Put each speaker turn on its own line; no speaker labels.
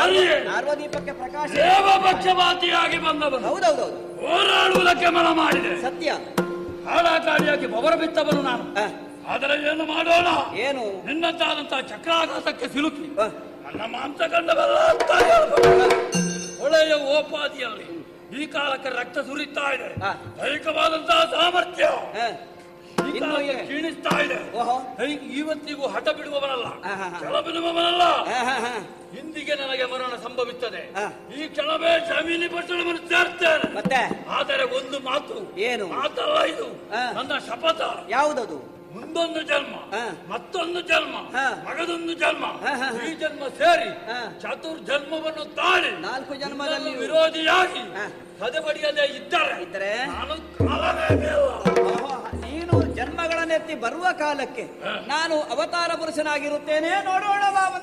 ಹರಿಯೇ
ನಾರ್ವದೀಪಕ್ಕೆ ಪ್ರಕಾಶ
ದೇವ ಪಕ್ಷಪಾತಿಯಾಗಿ ಬಂದವನು
ಹೌದೌದೌದು
ಹೋರಾಡುವುದಕ್ಕೆ ಮನ ಮಾಡಿದೆ
ಸತ್ಯ
ಹಾಳಾಕಾರಿಯಾಗಿ ಬೊಬರ ಬಿತ್ತವನು ನಾನು
ಆ,
ಆದರೆ ಏನು ಮಾಡೋಣ
ಏನು
ನಿನ್ನಂತಾದಂತಹ ಚಕ್ರಾಘಾತಕ್ಕೆ ಸಿಲುಕಿ
ಆ,
ನನ್ನ ಮಾಂಸ ಕಂಡವೆಲ್ಲ ತಲೆಯಲ್ಪಡು. ಹೊಳೆಯ ಓಪಾದಿಯಲ್ಲಿ ಈ ಕಾಲಕ್ಕೆ ರಕ್ತ ಸುರಿತಾ ಇದೆ
ಆ.
ದೈಹಿಕವಾದಂತಹ ಸಾಮರ್ಥ್ಯ
ಆ,
ಈ
ಇನ್ನು
ಕಾಲಕ್ಕೆ
ಏ-
ಕ್ಷೀಣಿಸ್ತಾ ಇದೆ
ಓಹೋ
ದೈ- ಇವತ್ತಿಗೂ ಹಠ ಬಿಡುವವನಲ್ಲ
ಆ, ಹಾ, ಹಾ.
ಛಲ ಬಿಡುವವನಲ್ಲ
ಆ, ಹಾ, ಹಾ.
ಇಂದಿಗೆ ನನಗೆ ಮರಣ ಸಂಭವಿಸುತ್ತದೆ
ಆ.
ಈ ಕ್ಷಣವೇ ಜಮೀನಿ ಪಟ್ಟಣವನ್ನು ಸೇರ್ತೇನೆ
ಮತ್ತೆ
ಆದರೆ ಒಂದು ಮಾತು
ಏನು
ಮಾತಲ್ಲ ಇದು
ಆ.
ನನ್ನ ಶಪಥ
ಯಾವುದದು
ಮುಂದೊಂದು ಜನ್ಮ
ಆ.
ಮತ್ತೊಂದು ಜನ್ಮ
ಹಾ.
ಮಗದೊಂದು ಜನ್ಮ
ಹಾ, ಹಾ, ಹಾ.
ಈ ಜನ್ಮ ಸೇರಿ
ಹಾ.
ಚತುರ್ ಜನ್ಮವನ್ನು ತಾಳಿ
ನಾಲ್ಕು
ನಿನ್ನನ್ನು
ಜನ್ಮದಲ್ಲಿ
ವಿರೋಧಿಯಾಗಿ
ಹಾ.
ಸದೆಬಡಿಯದೆ ಇದ್ದರೆ
ಇದ್ದರೆ
ನಾನು ಕಾಲವೇ ಬೇಡ.
ಓಹೋ, ನೀನು ಜನ್ಮಗಳನ್ನೆತ್ತಿ ಬರುವ ಕಾಲಕ್ಕೆ ನಾನು ಅವತಾರ ಪುರುಷನಾಗಿರುತ್ತೇನೆ ನೋಡೋಣ ಬಾ